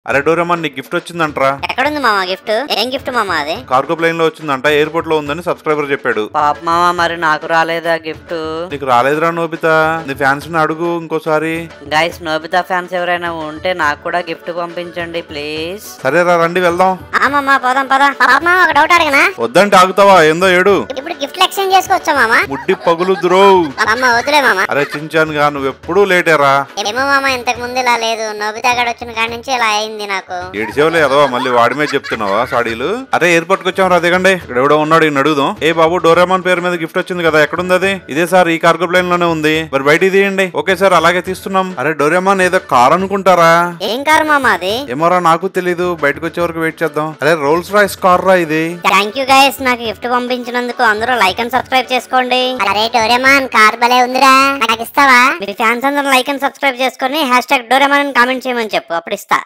అరే డోరేమాన్ నీకు గిఫ్ట్ వచ్చిందంట్రా ఎక్కడుంది మామ గిఫ్ట్ ఏం గిఫ్ట్ మామ అది కార్గో ప్లేన్ లో వచ్చిందంట ఎయిర్పోర్ట్ లో ఉందని సబ్స్క్రైబర్ చెప్పాడు పాప మామ మరి నాకు రాలేదా గిఫ్ట్ నీకు రాలేదురా నోబితా నీ ఫ్యాన్స్ ని అడుగు ఇంకోసారి గైస్ నోబితా ఫ్యాన్స్ ఎవరైనా ఉంటే నాకు కూడా గిఫ్ట్ పంపించండి ప్లీజ్ సరేరా రండి వెళ్దాం ఆ మామ పోదాం పదా పాప మామ ఒక డౌట్ అడగనా వద్దంటే ఆగుతావా ఏందో ఏడు ఇప్పుడు గిఫ్ట్లు ఎక్స్చేంజ్ చేసుకోవచ్చా మామ ముడ్డి పగులు ద్రో అమ్మ వద్దులే మామ అరే చించాను గా నువ్వు ఎప్పుడూ లేటేరా ఏమో మామ ఇంతకు ముందు ఇలా లేదు నోబితా గడు వచ్చిన కాడి నుంచి ఇలా అయింది నాకు ఏడిసేవలే అదవా మళ్ళీ వాడి మీద చెప్తున్నావా సాడీలు అరే ఎయిర్పోర్ట్ కి వచ్చాం రా దిగండి ఇక్కడ ఎవడో ఉన్నాడు ఈయన అడుగుదాం ఏ బాబు డోరేమాన్ పేరు మీద గిఫ్ట్ వచ్చింది కదా ఎక్కడుంది అది ఇదే సార్ ఈ కార్గో ప్లేన్ లోనే ఉంది మరి బయట తీయండి ఓకే సార్ అలాగే తీస్తున్నాం అరే డోరేమాన్ ఏదో కార్ అనుకుంటారా ఏం కారు మామ అది ఏమోరా నాకు తెలీదు బయటకు వచ్చే వరకు వెయిట్ చేద్దాం అరే రోల్స్ రాయిస్ కార్ రా ఇది థ్యాంక్ యూ గైస్ నాకు గిఫ్ట్ పంపించినందుకు అందరూ లైక్ అండ్ సబ్స్క్రైబ్ చేసుకోండి అరే డోరేమాన్ కార్ భలే ఉందిరా నాకు ఇస్తావా మీ ఫ్యాన్స్ అందరూ లైక్ అండ్ సబ్స్క్రైబ్ చేసుకొని హ్యాష్ ట్యాగ్ డోరేమాన్ కామెంట్ చేయమని చెప్పు అప్పుడు ఇస్తా